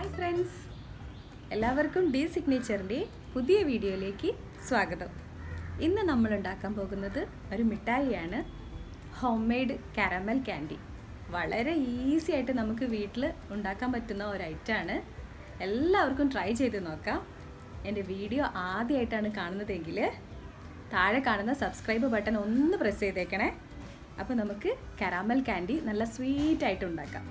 hi friends എല്ലാവർക്കും D സിഗ്നേച്ചറിൻ്റെ പുതിയ വീഡിയോയിലേക്ക് സ്വാഗതം ഇന്ന് നമ്മൾ ഉണ്ടാക്കാൻ പോകുന്നത് ഒരു മിഠായിയാണ് ഹോം മെയ്ഡ് കാരമൽ ക്യാൻഡി വളരെ ഈസി ആയിട്ട് നമുക്ക് വീട്ടിൽ ഉണ്ടാക്കാൻ പറ്റുന്ന ഒരു ഐറ്റമാണ് എല്ലാവർക്കും ട്രൈ ചെയ്ത് നോക്കാം എൻ്റെ വീഡിയോ ആദ്യമായിട്ടാണ് കാണുന്നതെങ്കിൽ താഴെ കാണുന്ന സബ്സ്ക്രൈബ് ബട്ടൺ ഒന്ന് പ്രസ് ചെയ്തേക്കണേ അപ്പോൾ നമുക്ക് കരാമൽ ക്യാൻഡി നല്ല സ്വീറ്റ് ആയിട്ട് ഉണ്ടാക്കാം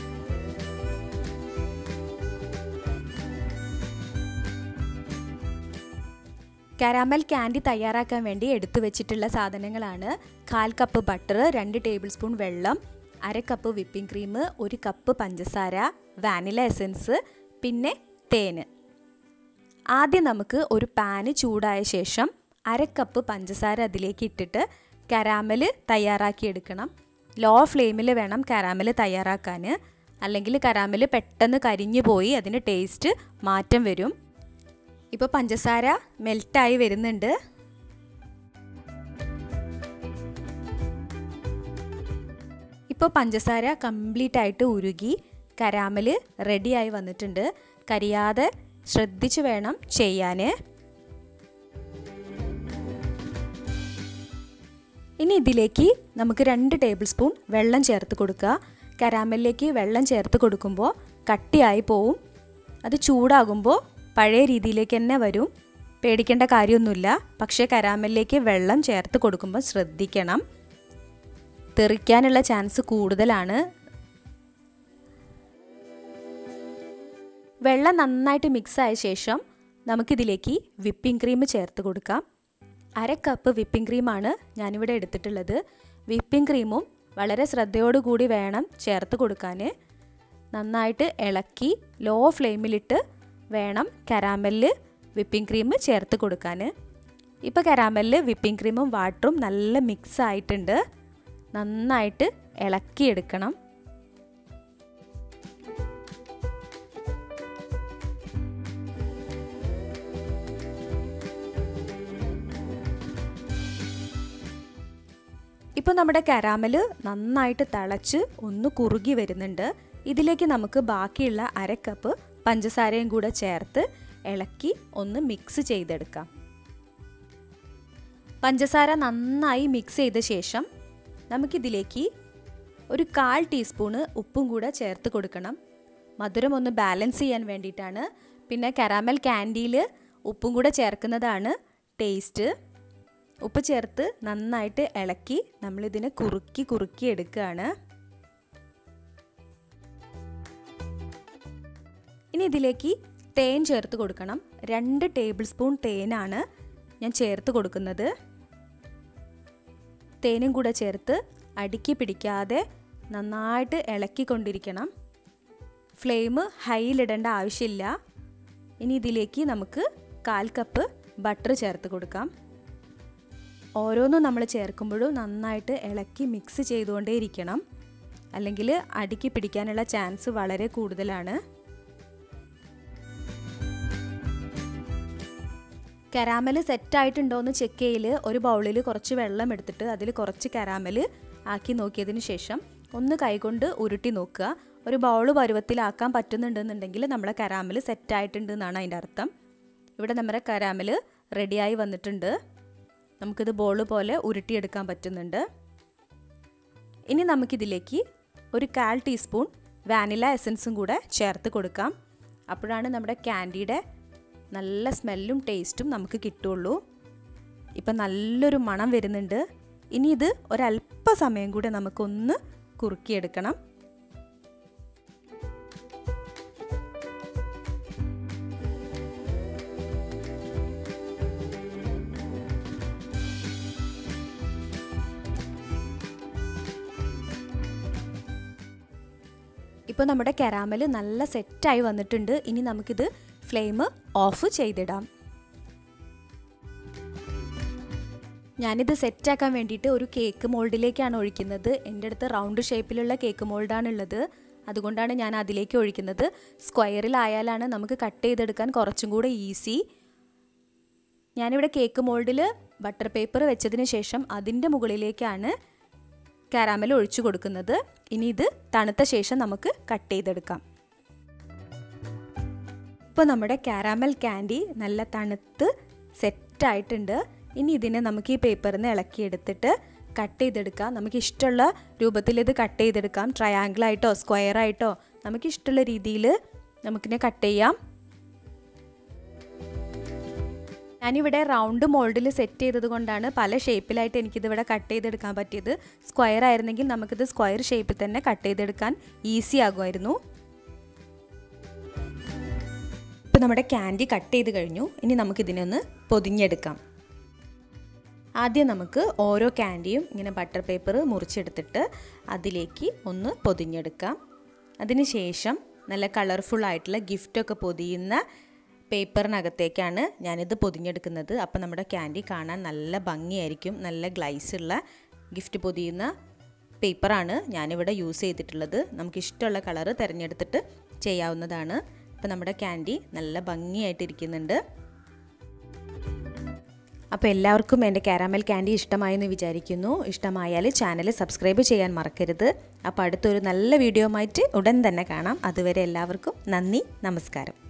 കാരാമൽ ക്യാൻഡി തയ്യാറാക്കാൻ വേണ്ടി എടുത്തു വെച്ചിട്ടുള്ള സാധനങ്ങളാണ് കാൽ കപ്പ് ബട്ടർ രണ്ട് ടേബിൾ സ്പൂൺ വെള്ളം അര കപ്പ് വിപ്പിംഗ് ക്രീം ഒരു കപ്പ് പഞ്ചസാര വാനില എസൻസ് പിന്നെ തേന് ആദ്യം നമുക്ക് ഒരു പാന് ചൂടായ ശേഷം അര കപ്പ് പഞ്ചസാര അതിലേക്ക് ഇട്ടിട്ട് കരാമൽ തയ്യാറാക്കിയെടുക്കണം ലോ ഫ്ലെയിമിൽ വേണം കരാമൽ തയ്യാറാക്കാൻ അല്ലെങ്കിൽ കരാമൽ പെട്ടെന്ന് കരിഞ്ഞു പോയി അതിന് ടേസ്റ്റ് മാറ്റം വരും ഇപ്പോൾ പഞ്ചസാര മെൽറ്റായി വരുന്നുണ്ട് ഇപ്പോൾ പഞ്ചസാര കംപ്ലീറ്റ് ആയിട്ട് ഉരുകി കരാമൽ റെഡിയായി വന്നിട്ടുണ്ട് കരിയാതെ ശ്രദ്ധിച്ചു വേണം ചെയ്യാൻ ഇനി ഇതിലേക്ക് നമുക്ക് രണ്ട് ടേബിൾ സ്പൂൺ വെള്ളം ചേർത്ത് കൊടുക്കുക കരാമലിലേക്ക് വെള്ളം ചേർത്ത് കൊടുക്കുമ്പോൾ കട്ടിയായി പോവും അത് ചൂടാകുമ്പോൾ പഴയ രീതിയിലേക്ക് തന്നെ വരും പേടിക്കേണ്ട കാര്യമൊന്നുമില്ല പക്ഷേ കരാമലിലേക്ക് വെള്ളം ചേർത്ത് കൊടുക്കുമ്പോൾ ശ്രദ്ധിക്കണം തെറിക്കാനുള്ള ചാൻസ് കൂടുതലാണ് വെള്ളം നന്നായിട്ട് മിക്സ് ആയ ശേഷം നമുക്കിതിലേക്ക് വിപ്പിംഗ് ക്രീം ചേർത്ത് കൊടുക്കാം അര കപ്പ് വിപ്പിംഗ് ക്രീമാണ് ഞാനിവിടെ എടുത്തിട്ടുള്ളത് വിപ്പിംഗ് ക്രീമും വളരെ ശ്രദ്ധയോടുകൂടി വേണം ചേർത്ത് കൊടുക്കാൻ നന്നായിട്ട് ഇളക്കി ലോ ഫ്ലെയിമിലിട്ട് വേണം കരാമലിൽ വിപ്പിംഗ് ക്രീം ചേർത്ത് കൊടുക്കാൻ ഇപ്പോൾ കരാമലിൽ വിപ്പിംഗ് ക്രീമും വാട്ടറും നല്ല മിക്സ് ആയിട്ടുണ്ട് നന്നായിട്ട് ഇളക്കിയെടുക്കണം ഇപ്പോൾ നമ്മുടെ കരാമൽ നന്നായിട്ട് തിളച്ച് ഒന്ന് കുറുകി വരുന്നുണ്ട് ഇതിലേക്ക് നമുക്ക് ബാക്കിയുള്ള അര കപ്പ് പഞ്ചസാരയും കൂടെ ചേർത്ത് ഇളക്കി ഒന്ന് മിക്സ് ചെയ്തെടുക്കാം പഞ്ചസാര നന്നായി മിക്സ് ചെയ്ത ശേഷം നമുക്കിതിലേക്ക് ഒരു കാൽ ടീസ്പൂണ് ഉപ്പും കൂടെ ചേർത്ത് കൊടുക്കണം മധുരം ഒന്ന് ബാലൻസ് ചെയ്യാൻ വേണ്ടിയിട്ടാണ് പിന്നെ കരാമൽ ക്യാൻഡിയിൽ ഉപ്പും കൂടെ ചേർക്കുന്നതാണ് ടേസ്റ്റ് ഉപ്പ് ചേർത്ത് നന്നായിട്ട് ഇളക്കി നമ്മളിതിനെ കുറുക്കി കുറുക്കി എടുക്കുകയാണ് ഇനി ഇതിലേക്ക് തേൻ ചേർത്ത് കൊടുക്കണം രണ്ട് ടേബിൾ സ്പൂൺ തേനാണ് ഞാൻ ചേർത്ത് കൊടുക്കുന്നത് തേനും കൂടെ ചേർത്ത് അടുക്കി പിടിക്കാതെ നന്നായിട്ട് ഇളക്കിക്കൊണ്ടിരിക്കണം ഫ്ലെയിം ഹൈയിലിടേണ്ട ആവശ്യമില്ല ഇനി ഇതിലേക്ക് നമുക്ക് കാൽ കപ്പ് ബട്ടർ ചേർത്ത് കൊടുക്കാം ഓരോന്നും നമ്മൾ ചേർക്കുമ്പോഴും നന്നായിട്ട് ഇളക്കി മിക്സ് ചെയ്തുകൊണ്ടേയിരിക്കണം അല്ലെങ്കിൽ അടുക്കി പിടിക്കാനുള്ള ചാൻസ് വളരെ കൂടുതലാണ് കരാമൽ സെറ്റായിട്ടുണ്ടോ എന്ന് ചെക്ക് ചെയ്യൽ ഒരു ബൗളിൽ കുറച്ച് വെള്ളം എടുത്തിട്ട് അതിൽ കുറച്ച് കരാമൽ ആക്കി നോക്കിയതിന് ശേഷം ഒന്ന് കൈകൊണ്ട് ഉരുട്ടി നോക്കുക ഒരു ബൗൾ പരുവത്തിലാക്കാൻ പറ്റുന്നുണ്ടെന്നുണ്ടെങ്കിൽ നമ്മളെ കരാമൽ സെറ്റായിട്ടുണ്ട് എന്നാണ് അതിൻ്റെ അർത്ഥം ഇവിടെ നമ്മുടെ കരാമൽ റെഡിയായി വന്നിട്ടുണ്ട് നമുക്കിത് ബോൾ പോലെ ഉരുട്ടിയെടുക്കാൻ പറ്റുന്നുണ്ട് ഇനി നമുക്കിതിലേക്ക് ഒരു കാൽ ടീസ്പൂൺ വാനില എസൻസും കൂടെ ചേർത്ത് കൊടുക്കാം അപ്പോഴാണ് നമ്മുടെ ക്യാൻഡിയുടെ നല്ല സ്മെല്ലും ടേസ്റ്റും നമുക്ക് കിട്ടുള്ളൂ ഇപ്പം നല്ലൊരു മണം വരുന്നുണ്ട് ഇനി ഇത് ഒരല്പസമയം കൂടെ നമുക്കൊന്ന് കുറുക്കിയെടുക്കണം ഇപ്പോൾ നമ്മുടെ കരാമൽ നല്ല സെറ്റായി വന്നിട്ടുണ്ട് ഇനി നമുക്കിത് ഫ്ലെയിം ഓഫ് ചെയ്തിടാം ഞാനിത് സെറ്റാക്കാൻ വേണ്ടിയിട്ട് ഒരു കേക്ക് മോൾഡിലേക്കാണ് ഒഴിക്കുന്നത് എൻ്റെ അടുത്ത് റൗണ്ട് ഷേപ്പിലുള്ള കേക്ക് മോൾഡാണുള്ളത് അതുകൊണ്ടാണ് ഞാൻ അതിലേക്ക് ഒഴിക്കുന്നത് സ്ക്വയറിലായാലാണ് നമുക്ക് കട്ട് ചെയ്തെടുക്കാൻ കുറച്ചും കൂടെ ഈസി ഞാനിവിടെ കേക്ക് മോൾഡിൽ ബട്ടർ പേപ്പർ വെച്ചതിന് ശേഷം അതിൻ്റെ മുകളിലേക്കാണ് കാരാമൽ ഒഴിച്ചു കൊടുക്കുന്നത് ഇനി ഇത് തണുത്ത ശേഷം നമുക്ക് കട്ട് ചെയ്തെടുക്കാം ഇപ്പോൾ നമ്മുടെ കാരാമൽ ക്യാൻഡി നല്ല തണുത്ത് സെറ്റായിട്ടുണ്ട് ഇനി ഇതിനെ നമുക്ക് ഈ പേപ്പറിൽ നിന്ന് ഇളക്കിയെടുത്തിട്ട് കട്ട് ചെയ്തെടുക്കാം നമുക്ക് ഇഷ്ടമുള്ള രൂപത്തിൽ ഇത് കട്ട് ചെയ്തെടുക്കാം ട്രയാങ്കിൾ ആയിട്ടോ സ്ക്വയർ ആയിട്ടോ നമുക്ക് ഇഷ്ടമുള്ള രീതിയിൽ നമുക്കിനെ കട്ട് ചെയ്യാം ഞാനിവിടെ റൗണ്ട് മോൾഡിൽ സെറ്റ് ചെയ്തത് കൊണ്ടാണ് പല ഷേപ്പിലായിട്ട് എനിക്കിതിവിടെ കട്ട് ചെയ്തെടുക്കാൻ പറ്റിയത് സ്ക്വയർ ആയിരുന്നെങ്കിൽ നമുക്കിത് സ്ക്വയർ ഷേപ്പിൽ തന്നെ കട്ട് ചെയ്തെടുക്കാൻ ഈസി ആകുമായിരുന്നു ഇപ്പം നമ്മുടെ ക്യാൻഡി കട്ട് ചെയ്ത് കഴിഞ്ഞു ഇനി നമുക്കിതിനെ ഒന്ന് പൊതിഞ്ഞെടുക്കാം ആദ്യം നമുക്ക് ഓരോ ക്യാൻഡിയും ഇങ്ങനെ ബട്ടർ പേപ്പർ മുറിച്ചെടുത്തിട്ട് അതിലേക്ക് ഒന്ന് പൊതിഞ്ഞെടുക്കാം അതിനുശേഷം നല്ല കളർഫുൾ ആയിട്ടുള്ള ഗിഫ്റ്റൊക്കെ പൊതിയുന്ന പേപ്പറിനകത്തേക്കാണ് ഞാനിത് പൊതിഞ്ഞെടുക്കുന്നത് അപ്പോൾ നമ്മുടെ ക്യാൻഡി കാണാൻ നല്ല ഭംഗിയായിരിക്കും നല്ല ഗ്ലൈസ് ഉള്ള ഗിഫ്റ്റ് പൊതിയുന്ന പേപ്പറാണ് ഞാനിവിടെ യൂസ് ചെയ്തിട്ടുള്ളത് നമുക്ക് ഇഷ്ടമുള്ള കളറ് തിരഞ്ഞെടുത്തിട്ട് ചെയ്യാവുന്നതാണ് അപ്പോൾ നമ്മുടെ ക്യാൻഡി നല്ല ഭംഗിയായിട്ടിരിക്കുന്നുണ്ട് അപ്പോൾ എല്ലാവർക്കും എൻ്റെ കാരാമൽ ക്യാൻഡി ഇഷ്ടമായെന്ന് വിചാരിക്കുന്നു ഇഷ്ടമായാൽ ചാനൽ സബ്സ്ക്രൈബ് ചെയ്യാൻ മറക്കരുത് അപ്പോൾ അടുത്തൊരു നല്ല വീഡിയോ ആയിട്ട് ഉടൻ തന്നെ കാണാം അതുവരെ എല്ലാവർക്കും നന്ദി നമസ്കാരം